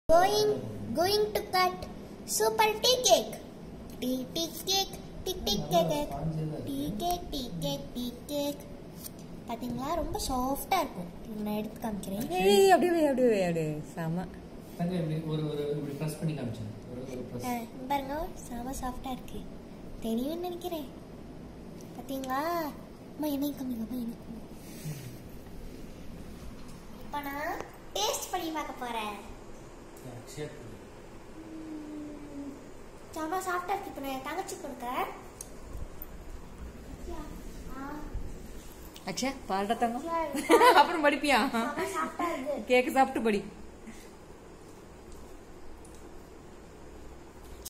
going going to cut super tea cake tea tea cake tea tea cake tea cake tea cake tea cake பாத்தீங்களா ரொம்ப சாஃப்டா இருக்கும் இது நான் எடுத்து காமிக்கிறேன் ஏய் அப்படியே வை, அப்படியே வை, அப்படியே செம தங்க இப்படி ஒரு ஒரு இப்படி ப்ரெஸ் பண்ணி காமிச்சேன் ஒரு ஒரு ப்ரெஸ் ஆ, இங்க பாருங்க செம சாஃப்டா இருக்கு தெரியும்னு நினைக்கிறேன் பாத்தீங்களா அம்மா என்னையும் கம்மிங்க அம்மா என்னையும் கம்மிங்க இப்போ நான் டேஸ்ட் பண்ணி பார்க்க போறேன் செம சாஃப்டா இருக்கு இப்போ நான் என் தங்கச்சி கொடுக்குறேன் ஆ, அச்சா பாடுற தங்கம் சாப்பிட்டா அப்புறம் படிப்பியா செம சாஃப்டா இருக்கு கேக்கு சாப்பிட்டு படி